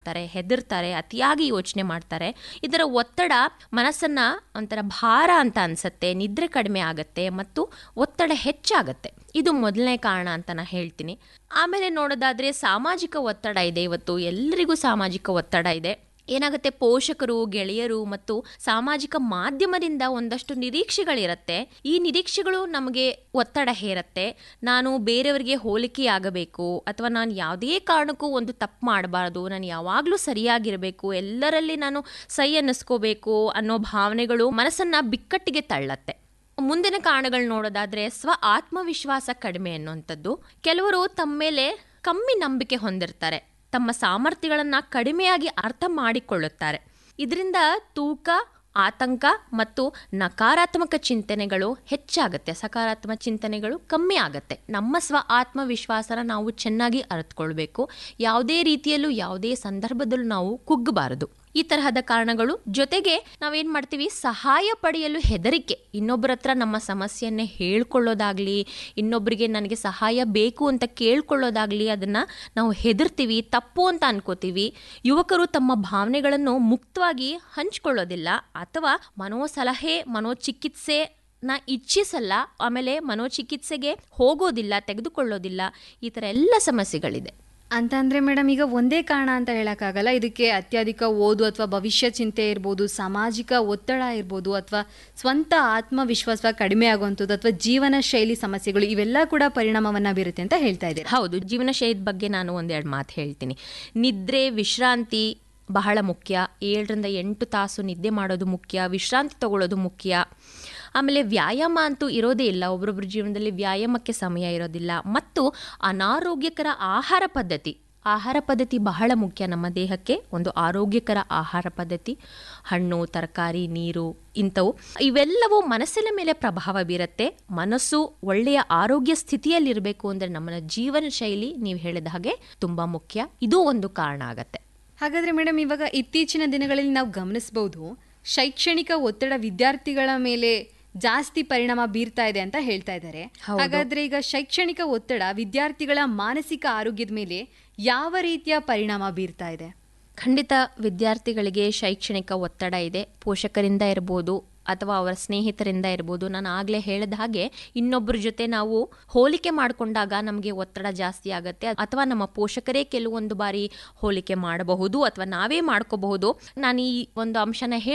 ಮಾಡ್ತಾರೆ ಹೆದರ್ತಾರೆ ಅತಿಯಾಗಿ ಯೋಚನೆ ಮಾಡ್ತಾರೆ ಇದರ ಒತ್ತಡ ಮನಸ್ಸನ್ನ ಒಂಥರ ಭಾರ ಅಂತ ಅನ್ಸತ್ತೆ ನಿದ್ರೆ ಕಡಿಮೆ ಆಗತ್ತೆ ಮತ್ತು ಒತ್ತಡ ಹೆಚ್ಚಾಗತ್ತೆ ಇದು ಮೊದಲನೇ ಕಾರಣ ಅಂತ ನಾನು ಹೇಳ್ತೀನಿ ಆಮೇಲೆ ನೋಡೋದಾದ್ರೆ ಸಾಮಾಜಿಕ ಒತ್ತಡ ಇದೆ ಇವತ್ತು ಎಲ್ಲರಿಗೂ ಸಾಮಾಜಿಕ ಒತ್ತಡ ಇದೆ ಏನಾಗುತ್ತೆ ಪೋಷಕರು ಗೆಳೆಯರು ಮತ್ತು ಸಾಮಾಜಿಕ ಮಾಧ್ಯಮದಿಂದ ಒಂದಷ್ಟು ನಿರೀಕ್ಷೆಗಳಿರುತ್ತೆ ಈ ನಿರೀಕ್ಷೆಗಳು ನಮಗೆ ಒತ್ತಡ ಹೇರತ್ತೆ ನಾನು ಬೇರೆಯವರಿಗೆ ಹೋಲಿಕೆಯಾಗಬೇಕು ಅಥವಾ ನಾನು ಯಾವುದೇ ಕಾರಣಕ್ಕೂ ಒಂದು ತಪ್ಪು ಮಾಡಬಾರ್ದು ನಾನು ಯಾವಾಗಲೂ ಸರಿಯಾಗಿರಬೇಕು ಎಲ್ಲರಲ್ಲಿ ನಾನು ಸೈ ಅನ್ನಿಸ್ಕೋಬೇಕು ಅನ್ನೋ ಭಾವನೆಗಳು ಮನಸ್ಸನ್ನ ಬಿಕ್ಕಟ್ಟಿಗೆ ತಳ್ಳತ್ತೆ ಮುಂದಿನ ಕಾರಣಗಳು ನೋಡೋದಾದ್ರೆ ಸ್ವ ಆತ್ಮವಿಶ್ವಾಸ ಕಡಿಮೆ ಅನ್ನುವಂಥದ್ದು ಕೆಲವರು ತಮ್ಮ ಮೇಲೆ ಕಮ್ಮಿ ನಂಬಿಕೆ ಹೊಂದಿರ್ತಾರೆ ತಮ್ಮ ಸಾಮರ್ಥ್ಯಗಳನ್ನ ಕಡಿಮೆಯಾಗಿ ಅರ್ಥ ಮಾಡಿಕೊಳ್ಳುತ್ತಾರೆ ಇದರಿಂದ ತೂಕ ಆತಂಕ ಮತ್ತು ನಕಾರಾತ್ಮಕ ಚಿಂತನೆಗಳು ಹೆಚ್ಚಾಗುತ್ತೆ ಸಕಾರಾತ್ಮಕ ಚಿಂತನೆಗಳು ಕಮ್ಮಿ ಆಗುತ್ತೆ ನಮ್ಮ ಸ್ವ ಆತ್ಮವಿಶ್ವಾಸನ ನಾವು ಚೆನ್ನಾಗಿ ಅರ್ಥಕೊಳ್ಬೇಕು ಯಾವುದೇ ರೀತಿಯಲ್ಲೂ ಯಾವುದೇ ಸಂದರ್ಭದಲ್ಲೂ ನಾವು ಕುಗ್ಗಬಾರದು ಈ ತರಹದ ಕಾರಣಗಳು ಜೊತೆಗೆ ನಾವೇನ್ ಮಾಡ್ತೀವಿ ಸಹಾಯ ಪಡೆಯಲು ಹೆದರಿಕೆ ಇನ್ನೊಬ್ಬರ ಹತ್ರ ನಮ್ಮ ಸಮಸ್ಯೆಯನ್ನೇ ಹೇಳ್ಕೊಳ್ಳೋದಾಗ್ಲಿ ಇನ್ನೊಬ್ಬರಿಗೆ ನನಗೆ ಸಹಾಯ ಬೇಕು ಅಂತ ಕೇಳ್ಕೊಳ್ಳೋದಾಗ್ಲಿ ಅದನ್ನ ನಾವು ಹೆದರ್ತೀವಿ ತಪ್ಪು ಅಂತ ಅನ್ಕೋತೀವಿ ಯುವಕರು ತಮ್ಮ ಭಾವನೆಗಳನ್ನು ಮುಕ್ತವಾಗಿ ಹಂಚ್ಕೊಳ್ಳೋದಿಲ್ಲ ಅಥವಾ ಮನೋಸಲಹೆ ಮನೋಚಿಕಿತ್ಸೆ ನ ಇಚ್ಛಿಸಲ್ಲ ಆಮೇಲೆ ಮನೋಚಿಕಿತ್ಸೆಗೆ ಹೋಗೋದಿಲ್ಲ ತೆಗೆದುಕೊಳ್ಳೋದಿಲ್ಲ ಈ ಥರ ಎಲ್ಲ ಸಮಸ್ಯೆಗಳಿದೆ ಅಂತ ಅಂದ್ರೆ ಮೇಡಮ್ ಈಗ ಒಂದೇ ಕಾರಣ ಅಂತ ಹೇಳಕ್ಕಾಗಲ್ಲ ಇದಕ್ಕೆ ಅತ್ಯಧಿಕ ಓದು ಅಥವಾ ಭವಿಷ್ಯ ಚಿಂತೆ ಇರ್ಬೋದು ಸಾಮಾಜಿಕ ಒತ್ತಡ ಇರ್ಬೋದು ಅಥವಾ ಸ್ವಂತ ಆತ್ಮವಿಶ್ವಾಸ ಕಡಿಮೆ ಆಗುವಂಥದ್ದು ಅಥವಾ ಜೀವನ ಶೈಲಿ ಸಮಸ್ಯೆಗಳು ಇವೆಲ್ಲ ಕೂಡ ಪರಿಣಾಮವನ್ನ ಬೀರುತ್ತೆ ಅಂತ ಹೇಳ್ತಾ ಇದ್ದೀರಾ ಹೌದು ಜೀವನ ಶೈಲಿ ಬಗ್ಗೆ ನಾನು ಒಂದೆರಡು ಮಾತು ಹೇಳ್ತೀನಿ ನಿದ್ರೆ ವಿಶ್ರಾಂತಿ ಬಹಳ ಮುಖ್ಯ ಏಳರಿಂದ ಎಂಟು ತಾಸು ನಿದ್ದೆ ಮಾಡೋದು ಮುಖ್ಯ ವಿಶ್ರಾಂತಿ ತಗೊಳ್ಳೋದು ಮುಖ್ಯ ಆಮೇಲೆ ವ್ಯಾಯಾಮ ಅಂತೂ ಇರೋದೇ ಇಲ್ಲ ಒಬ್ಬರೊಬ್ಬರ ಜೀವನದಲ್ಲಿ ವ್ಯಾಯಾಮಕ್ಕೆ ಸಮಯ ಇರೋದಿಲ್ಲ ಮತ್ತು ಅನಾರೋಗ್ಯಕರ ಆಹಾರ ಪದ್ಧತಿ ಆಹಾರ ಪದ್ಧತಿ ಬಹಳ ಮುಖ್ಯ ನಮ್ಮ ದೇಹಕ್ಕೆ ಒಂದು ಆರೋಗ್ಯಕರ ಆಹಾರ ಪದ್ಧತಿ ಹಣ್ಣು ತರಕಾರಿ ನೀರು ಇಂಥವು ಇವೆಲ್ಲವೂ ಮನಸ್ಸಿನ ಮೇಲೆ ಪ್ರಭಾವ ಬೀರುತ್ತೆ ಮನಸ್ಸು ಒಳ್ಳೆಯ ಆರೋಗ್ಯ ಸ್ಥಿತಿಯಲ್ಲಿರಬೇಕು ಅಂದರೆ ನಮ್ಮ ಜೀವನ ಶೈಲಿ ನೀವು ಹೇಳಿದ ಹಾಗೆ ತುಂಬ ಮುಖ್ಯ ಇದೂ ಒಂದು ಕಾರಣ ಆಗತ್ತೆ ಹಾಗಾದ್ರೆ ಮೇಡಮ್ ಇವಾಗ ಇತ್ತೀಚಿನ ದಿನಗಳಲ್ಲಿ ನಾವು ಗಮನಿಸಬಹುದು ಶೈಕ್ಷಣಿಕ ಒತ್ತಡ ವಿದ್ಯಾರ್ಥಿಗಳ ಮೇಲೆ ಜಾಸ್ತಿ ಪರಿಣಾಮ ಬೀರ್ತಾ ಇದೆ ಅಂತ ಹೇಳ್ತಾ ಇದ್ದಾರೆ ಹೌದು. ಹಾಗಾದ್ರೆ ಈಗ ಶೈಕ್ಷಣಿಕ ಒತ್ತಡ ವಿದ್ಯಾರ್ಥಿಗಳ ಮಾನಸಿಕ ಆರೋಗ್ಯದ ಮೇಲೆ ಯಾವ ರೀತಿಯ ಪರಿಣಾಮ ಬೀರ್ತಾ ಇದೆ ಖಂಡಿತ ವಿದ್ಯಾರ್ಥಿಗಳಿಗೆ ಶೈಕ್ಷಣಿಕ ಒತ್ತಡ ಇದೆ ಪೋಷಕರಿಂದ ಇರ್ಬೋದು ಅಥವಾ ಅವರ ಸ್ನೇಹಿತರಿಂದ ಇರ್ಬೋದು ನಾನು ಆಗಲೇ ಹೇಳಿದ ಹಾಗೆ ಇನ್ನೊಬ್ಬರ ಜೊತೆ ನಾವು ಹೋಲಿಕೆ ಮಾಡಿಕೊಂಡಾಗ ನಮಗೆ ಒತ್ತಡ ಜಾಸ್ತಿ ಆಗುತ್ತೆ ಅಥವಾ ನಮ್ಮ ಪೋಷಕರೇ ಕೆಲವೊಂದು ಬಾರಿ ಹೋಲಿಕೆ ಮಾಡಬಹುದು ಅಥವಾ ನಾವೇ ಮಾಡ್ಕೋಬಹುದು ನಾನು ಈ ಒಂದು ಅಂಶನ ಹೇಳಿ